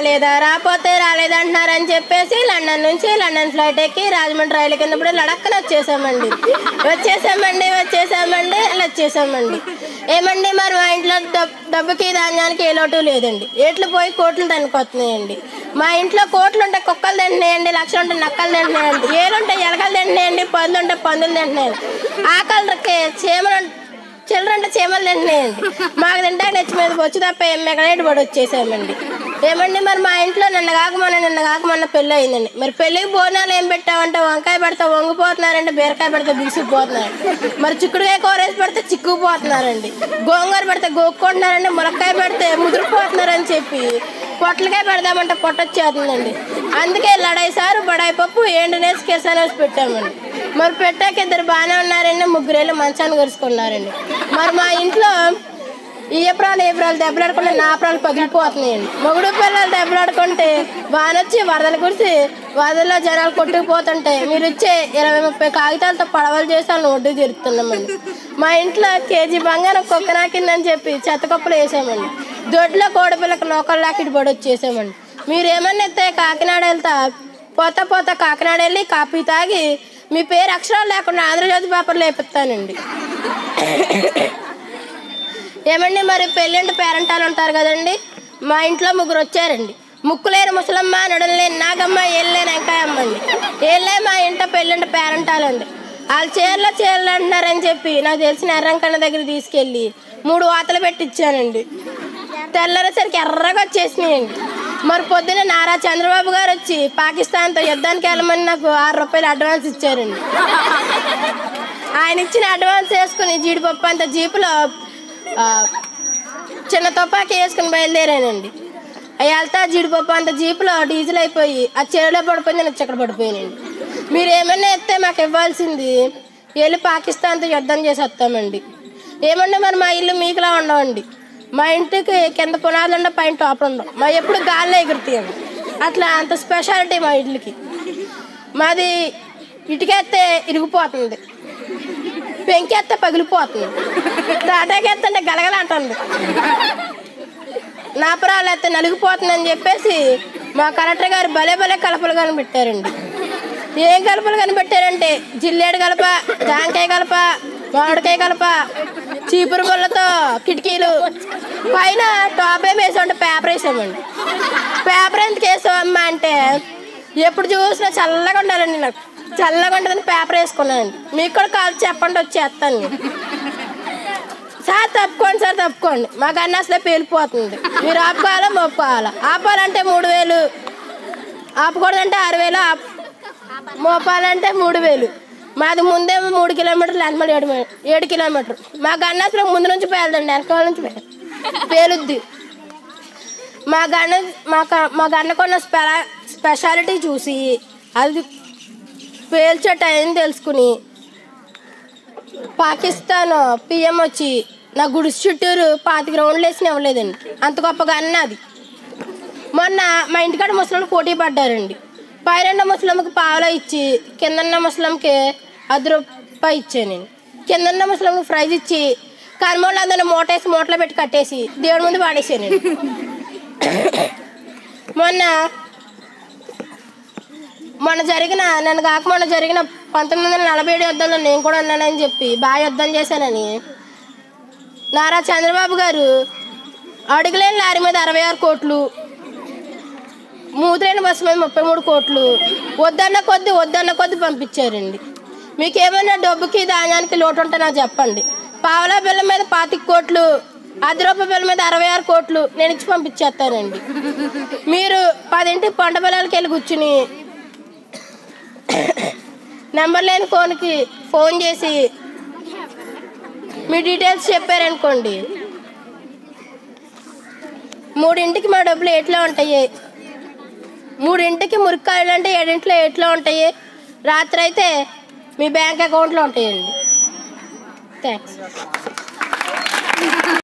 రాలేదా రాపోతే రాలేదంటున్నారని చెప్పేసి లండన్ నుంచి లండన్ ఫ్లైట్ ఎక్కి రాజమండ్రి రైలు కింద లడక్కన వచ్చేసామండి వచ్చేసామండి వచ్చేసామండి అలా వచ్చేసామండి ఏమండి మరి మా ఇంట్లో డబ్- డబ్బుకి ధాన్యానికి ఏ లోటు లేదండి ఏట్లు పోయి కోట్లు తనుకొస్తున్నాయండి మా ఇంట్లో కోట్లు ఉంటే కుక్కలు తింటున్నాయండి లక్షలు ఉంటే నక్కలు తింటున్నాయండి ఏలుంటే ఎలకలు తింటున్నాయండి పందులు ఉంటే పందులు తింటున్నాయండి ఆకలికి చీమలు చిల్లర అంటే చీమలు తింటున్నాయండి మాకు తింటే నెచ్చి మీద వచ్చి తప్ప ఏం మెగలేటి పడి వచ్చేసామండి ఏమండి మరి మా ఇంట్లో నిన్న కాక మొన్న నిన్న కాక మొన్న పెళ్ళి అయిందండి మరి పెళ్ళికి భోజనాలు ఏం పెట్టామంటే వంకాయ పెడితే వంగిపోతున్నారండి బీరకాయ పెడితే బిగుసిపోతున్నారు మరి చిక్కుడుకాయ కూర వేసి పెడితే చిక్కుపోతున్నారండి గోంగూర పెడితే గోక్కుంటున్నారండి ములక్కాయ పెడితే ముదిరిపోతున్నారని చెప్పి పొట్లకాయ పెడదామంటే పొట్టొచ్చేస్తుందండి అందుకే లడాయి సారు బడాయి పప్పు ఎండునేసి కిరసానేసి పెట్టామండి మరి పెట్టాక ఇద్దరు బాగానే ఉన్నారండి ముగ్గురేళ్ళు మంచాన్ని కరుచుకున్నారండి మరి మా ఇంట్లో ఈ ఏప్రాలు ఏప్రాలు దెబ్బలాడుకుంటే నా ప్రాలు పగిలిపోతున్నాయండి మొగుడు పిల్లలు దెబ్బలాడుకుంటే వానొచ్చి వరదలు కురిసి వరదల్లో జనాలు కొట్టుకుపోతుంటే మీరు ఇచ్చే ఇరవై ముప్పై కాగితాలతో పడవలు చేసి వాళ్ళని ఒడ్డు తీరుతున్నామండి మా ఇంట్లో కేజీ బంగారం కుక్క నాకిందని చెప్పి చెత్త కుప్పలు వేసామండి దొడ్లో కోడిపిల్లకి నౌకల్లాకి ఇటు పడి వచ్చేసామండి మీరు ఏమన్నా ఎత్తే కాకినాడ వెళ్తా పోతా పోతా కాకినాడ వెళ్ళి కాఫీ తాగి మీ పేరు అక్షరాలు లేకుండా ఆంధ్రజ్యోతి పేపర్లో వేపిస్తానండి ఏమండి మరి పెళ్ళింటి పేరెంటాలు ఉంటారు కదండి మా ఇంట్లో ముగ్గురు వచ్చారండి ముక్కులేరు ముసలమ్మ నడులేని నాగమ్మ ఏళ్ళేని వెంకాయమ్మ అండి ఏళ్ళే మా ఇంట పెళ్ళింటి పేరెంటాలండి వాళ్ళు చీరలో చీరలు అంటున్నారని చెప్పి నాకు తెలిసిన ఎర్రంకన్న దగ్గర తీసుకెళ్ళి మూడు వాతలు పెట్టించానండి తెల్లరేసరికి ఎర్రగా వచ్చేసినాయండి మరి పొద్దున్న నారా చంద్రబాబు గారు వచ్చి పాకిస్తాన్తో యుద్ధానికి వెళ్ళమని నాకు ఆరు రూపాయలు అడ్వాన్స్ ఇచ్చారండి ఆయన ఇచ్చిన అడ్వాన్స్ వేసుకుని జీడిపప్పు అంత జీపులో ఆ, చిన్న తుపాకీ వేసుకుని బయలుదేరానండి అవి వెళ్తా జీడిపప్పు అంత జీపులో డీజిల్ అయిపోయి ఆ చెరువులో పడిపోయింది నేను ఇక్కడ పడిపోయానండి మీరు ఏమన్నా ఎత్తే మాకు ఇవ్వాల్సింది వెళ్ళి పాకిస్తాన్తో యుద్ధం చేసి వస్తామండి ఏమండి మరి మా ఇల్లు మీకులా ఉండవండి మా ఇంటికి కింద పునాదులు ఉండ పైన టాప్ ఉండవు మా ఎప్పుడు గాల్లో ఎగురుతాయండి అట్లా అంత స్పెషాలిటీ మా ఇల్లుకి మాది ఇటుకేస్తే ఇరిగిపోతుంది పెంకేస్తే పగిలిపోతుంది తాటాకేస్తే గలగలంటుంది నాపరాలు ఎత్తే నలిగిపోతుందని చెప్పేసి మా కలెక్టర్ గారు భలే భలే కలపలు కనిపెట్టారండి ఏం కలపలు కనిపెట్టారంటే జిల్లేడు కలప జాంకాయ కలప మామిడికాయ కలప చీపురు బుల్లతో కిటికీలు పైన టాప్ ఏం వేసామంటే పేపర్ వేసామండి పేపర్ ఎందుకు వేసామమ్మా అంటే ఎప్పుడు చూసినా చల్లగా ఉండాలండి నాకు చల్లగా ఉంటుందని పేపర్ వేసుకున్నానండి మీకు కూడా కాల్ చెప్పండి వచ్చేస్తాను సార్ తప్పుకోండి సార్ తప్పుకోండి మాకు అన్న అసలే పేలిపోతుంది మీరు ఆపుకోవాలా మోపుకోవాలా ఆపాలంటే మూడు వేలు ఆపకూడదంటే ఆరు వేలు ఆప్ మోపాలంటే మూడు వేలు మాది ముందేమో మూడు కిలోమీటర్లు వెనకమడి ఏడు మీ- ఏడు కిలోమీటర్ మా గన్న అసలు ముందు నుంచి పేలదండి వెనకాల నుంచి పే- పేలుద్ది మా గన్న మా క- మా గన్నకున్న స్పె స్పెషాలిటీ చూసి అది పేల్చే టైం తెలుసుకుని పాకిస్తాన్ పిఎం వచ్చి నా గుడిసి చుట్టూరు పాతిక రౌండ్లు వేసిన ఇవ్వలేదండి అంత గొప్పగా అన్నది మొన్న మా ఇంటికాడ ముసలిం పోటీ పడ్డారండి పైరెండ ముసలంకి పావలా ఇచ్చి కిందన్న ముసలంకి అది రూపాయి ఇచ్చానండి కిందన్న ముసలంకి ప్రైజ్ ఇచ్చి కర్మూలు అందరిని మూటేసి మూటలో పెట్టి కట్టేసి దేవుడి ముందు పాడేసానండి మొన్న మొన్న జరిగిన నన్ను కాక మొన్న జరిగిన పంతొమ్మిది వందల నలభై ఏడు యుద్ధంలో నేను కూడా ఉన్నానని చెప్పి బాగా యుద్ధం చేశానని నారా చంద్రబాబు గారు అడుగులేని లారీ మీద అరవై ఆరు కోట్లు మూతులేని బస్సు మీద ముప్పై మూడు కోట్లు వద్దన్న కొద్ది వద్దన్న కొద్ది పంపించారండి మీకు ఏమైనా డబ్బుకి ధాన్యానికి లోటు ఉంటే నాకు చెప్పండి పావలా బిల్ల మీద పాతిక కోట్లు అర్ధ రూపాయ బిల్ల మీద అరవై ఆరు కోట్లు నేను ఇచ్చి పంపించేస్తానండి మీరు పదింటికి పంట పిల్లలకి వెళ్ళి కూర్చుని నెంబర్ లేని ఫోన్కి ఫోన్ చేసి మీ డీటెయిల్స్ చెప్పారనుకోండి మూడింటికి మా డబ్బులు ఎట్లా ఉంటాయి మూడింటికి మురికాయలు అంటే ఏడింట్లో ఎట్లా ఉంటాయి రాత్రి అయితే మీ బ్యాంక్ అకౌంట్లో ఉంటాయండి థ్యాంక్స్